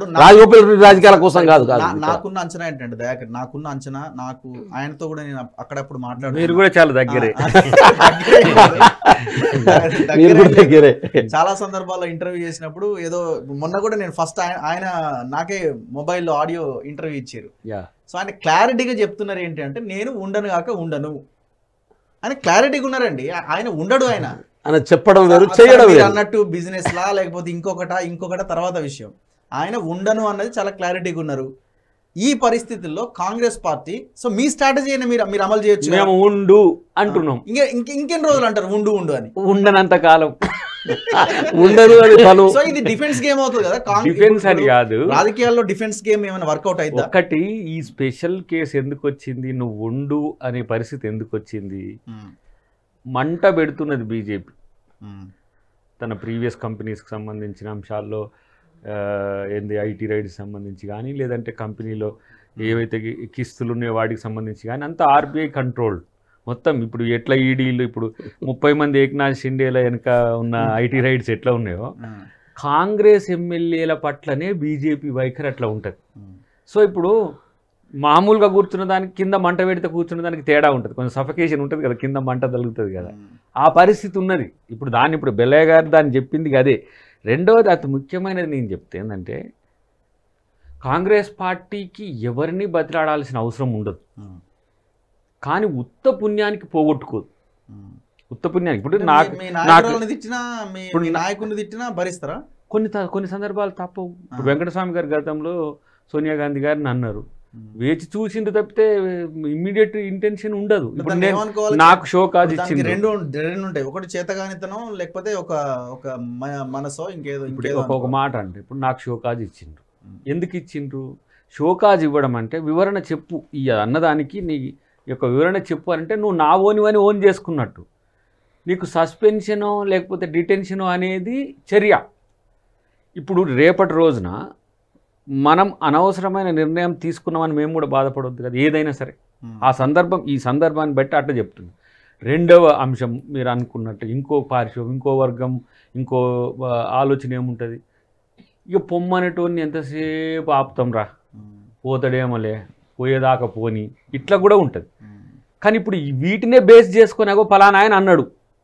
నా- రాజగోపాల్ రెడ్డి రాజకీయాల కోసం కాదు కాదు నా- నాకున్న అంచనా ఏంటంటే దయాకర్ నాకున్న అంచనా నాకు ఆయనతో కూడా నేను అక్కడప్పుడు మాట్లాడు మీరు కూడా చాలా దగ్గరే మీరు కూడా దగ్గరే చాలా సందర్భాల్లో ఇంటర్వ్యూ చేసినప్పుడు ఏదో మొన్న కూడా నేను ఫస్ట్ ఆయన నాకే మొబైల్లో ఆడియో ఇంటర్వ్యూ ఇచ్చారు యా సో ఆయన క్లారిటీగా చెప్తున్నారు ఏంటి అంటే నేను ఉండను కాక ఉండను ఆయన క్లారిటీగా ఉన్నారండి ఆ- ఆయన ఉండడు ఆయన అని చెప్పడం వేరు అసలు చేయడం మీరు వేరు అన్నట్టు బిజినెస్ లా లేకపోతే ఇంకొకట ఇంకొకట తర్వాత విషయం ఆయన ఉండను అన్నది చాలా క్లారిటీగా ఉన్నారు ఈ పరిస్థితుల్లో కాంగ్రెస్ పార్టీ సో మీ స్ట్రాటజీ అయినా మీరు మీరు అమలు చేయొచ్చు కదా. మేము ఉండు అంటున్నాం ఇంకే ఇంక- ఇంకెన్ని రోజులు అంటారు ఉండు ఉండు అని ఉండనంత కాలం ఉండదు అది పలు సో ఇది డిఫెన్స్ గేమ్ అవుతుంది కదా కాంగ్రెస్ డిఫెన్స్ అని కాదు రాజకీయాల్లో డిఫెన్స్ గేమ్ ఏమైనా వర్కౌట్ అయిద్దా ఒకటి ఈ స్పెషల్ కేసు ఎందుకు వచ్చింది నువ్వు ఉండు అనే పరిస్థితి ఎందుకు వచ్చింది ఉమ్, మంట పెడుతున్నది బీజేపీ ఉమ్, తన ప్రీవియస్ కంపెనీస్కి సంబంధించిన అంశాల్లో ఆ, ఏంది ఐటీ రైడ్కి సంబంధించి కానీ లేదంటే కంపెనీలో ఏవైతే కి- కిస్తులు ఉన్నాయో వాటికి సంబంధించి కానీ అంతా ఆర్బీఐ కంట్రోల్ మొత్తం ఇప్పుడు ఎట్లా ఈడీలు ఇప్పుడు ముప్పై మంది ఏక్నాథ్ షిండేల వెనక ఉన్న ఐటీ రైడ్స్ ఎట్లా ఉన్నాయో ఉమ్, కాంగ్రెస్ ఎమ్మెల్యేల పట్లనే బీజేపీ వైఖరి అట్లా ఉంటుంది ఉమ్, సో ఇప్పుడు మామూలుగా కూర్చున్న దానికి కింద మంట పెడితే కూర్చున్న దానికి తేడా ఉంటుంది కొంచెం సఫకేషన్ ఉంటుంది కదా కింద మంట తగులుతుంది కదా ఉమ్, ఆ పరిస్థితి ఉన్నది ఇప్పుడు దాన్ని ఇప్పుడు బెల్లయ్య గారు దాన్ని చెప్పింది అదే రెండవది అతి ముఖ్యమైనది నేను చెప్తే ఏంటంటే కాంగ్రెస్ పార్టీకి ఎవరిని బతిలాడాల్సిన అవసరం ఉండదు ఉమ్, కానీ ఉత్త పుణ్యానికి పోగొట్టుకోదు ఉమ్. ఉత్త పుణ్యానికి ఇప్పుడు మీ- నాకు మీ నాకు నాయకురాలను తిట్టినా మీ ఇప్పుడు మీ నా- నాయకుడిని తిట్టినా భరిస్తారా కొన్ని త- కొన్ని సందర్భాలు తప్పవు ఇప్పుడు ఆ. వెంకటస్వామి గారి గతంలో సోనియా గాంధీ గారిని అన్నారు ఉమ్. వేచి చూసిండు తప్పితే ఇమ్మీడియట్ ఇంటెన్షన్ ఉండదు ఇప్పుడు దాన్ని నేను ఏమనుకోవాలి? నాకు షో కాజ్ దానికి ఇచ్చింది రెండు రెండు ఉంటాయి ఒకటి చేతగానితనం లేకపోతే ఒక ఒక మ- మనసో ఇంకేదో ఇప్పుడు ఇంకేదో ఒక ఒక అనుకో. మాట అంటే ఇప్పుడు నాకు షోకాజ్ ఇచ్చిండ్రు ఉమ్. ఎందుకు ఇచ్చిండ్రు షోకాజ్ ఇవ్వడం అంటే వివరణ చెప్పు ఈ అన్నదానికి నీ యొక్క వివరణ చెప్పు అంటే నువ్వు నా ఓనివని ఓన్ చేసుకున్నట్టు నీకు సస్పెన్షనో లేకపోతే డిటెన్షనో అనేది చర్య ఇప్పుడు రేపటి రోజున మనం అనవసరమైన నిర్ణయం తీసుకున్నామని మేము కూడా బాధపడవద్దు కదా ఏదైనా సరే ఉమ్. ఆ సందర్భం ఈ సందర్భాన్ని బట్టి అట్లా చెప్తుంది రెండవ అంశం మీరు అనుకున్నట్టు ఇంకో పార్శ్వం ఇంకో వర్గం ఇంకో ఆ, ఆలోచన ఏముంటుంది ఇక పొమ్మనేటోని ఎంతసేపు ఆపుతాం రా ఉమ్. పోతాడేమోలే పోయేదాకా పోని ఇట్లా కూడా ఉంటుంది ఉమ్. కానీ ఇప్పుడు ఈ వీటినే బేస్ చేసుకొని అగో ఫలానా ఆయన అన్నాడు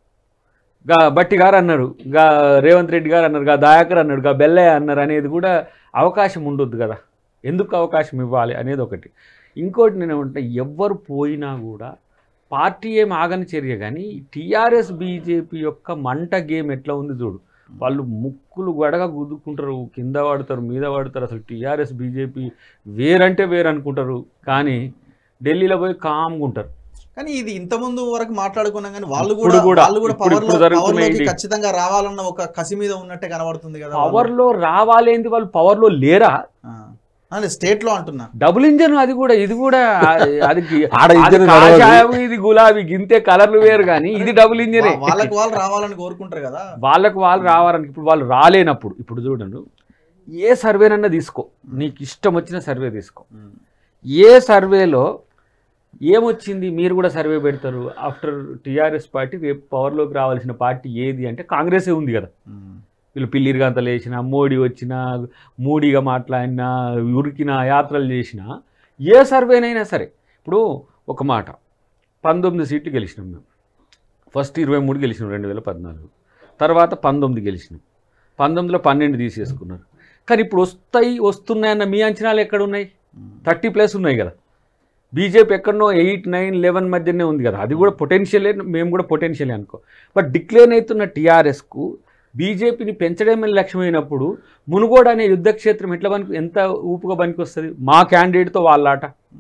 గా బట్టి గారు అన్నారు గా రేవంత్ రెడ్డి గారు అన్నారు గా దయాకర్ అన్నాడు గా బెల్లయ్య అన్నారు అనేది కూడా అవకాశం ఉండొద్దు కదా ఎందుకు అవకాశం ఇవ్వాలి అనేది ఒకటి ఇంకోటి నేను ఏమంటే ఎవ్వరు పోయినా కూడా పార్టీ ఏం ఆగని చర్య కానీ టీఆర్ఎస్ బీజేపీ యొక్క మంట గేమ్ ఎట్లా ఉంది చూడు వాళ్ళు ముక్కులు గడగా గుద్దుకుంటారు కింద పడతారు మీద పడతారు అసలు టీఆర్ఎస్ బీజేపీ వేరంటే వేరు అనుకుంటారు కానీ ఢిల్లీలో పోయి కామ్గా ఉంటారు కానీ ఇది ఇంత ముందు వరకు మాట్లాడుకున్నాం కానీ వాళ్ళు ఇప్పుడు కూడా కూడా, వాళ్ళు కూడా ఇప్పుడు- పవర్ ఇప్పుడు జరుగుతున్నాయి ఇది. ఖచ్చితంగా రావాలన్న ఒక కసి మీద ఉన్నట్టే కనబడుతుంది కదా వాళ్ళు. పవర్లో రావాలేంది వాళ్ళు పవర్లో లేరా ఆ. అదే స్టేట్ లో అంటున్నా డబుల్ ఇంజన్ అది కూడా ఇది కూడా అది ఆడ అది ఇంజన్ నడవదు. కాషాయం ఇది గులాబీ గింతే కలర్లు వేరు కానీ ఇది డబుల్ ఇంజనే వా- వాళ్ళకి వాళ్ళు రావాలని కోరుకుంటారు కదా వాళ్ళకు వాళ్ళు రావాలని ఇప్పుడు వాళ్ళు రాలేనప్పుడు ఇప్పుడు చూడండి ఏ సర్వేనన్నా తీసుకో నీకు ఇష్టం వచ్చిన సర్వే తీసుకో ఉమ్. ఏ సర్వేలో ఏమొచ్చింది మీరు కూడా సర్వే పెడతారు ఆఫ్టర్ టీఆర్ఎస్ పార్టీ రేపు పవర్లోకి రావాల్సిన పార్టీ ఏది అంటే కాంగ్రెసే ఉంది కదా ఉమ్. వీళ్ళు పిల్లిరిగంతలు వేసిన మోడీ వచ్చిన మూడీగా మాట్లాడినా ఉరికిన యాత్రలు చేసిన ఏ సర్వేనైనా సరే ఇప్పుడు ఒక మాట పంతొమ్మిది సీట్లు గెలిచినాం మేము ఫస్ట్ ఇరవై మూడు గెలిచినాం రెండు వేల పద్నాలుగు తర్వాత పంతొమ్మిది గెలిచినాం పంతొమ్మిదిలో పన్నెండు తీసేసుకున్నారు కానీ ఇప్పుడు వస్తాయి వస్తున్నాయన్న మీ అంచనాలు ఎక్కడ ఉన్నాయి ఉమ్. థర్టీ ప్లస్ ఉన్నాయి కదా బీజేపీ ఎక్కడనో ఎయిట్ నైన్ లెవెన్ మధ్యనే ఉంది కదా అది కూడా పొటెన్షియలే మేము కూడా పొటెన్షియలే అనుకో బట్ డిక్లేర్ అవుతున్న టీఆర్ఎస్కు బీజేపీని పెంచడమే లక్ష్యమైనప్పుడు మునుగోడు అనే యుద్ధ క్షేత్రం ఎట్లా పనికి ఎంత ఊపుగా పనికి వస్తుంది మా క్యాండిడేట్తో వాళ్ళ ఆట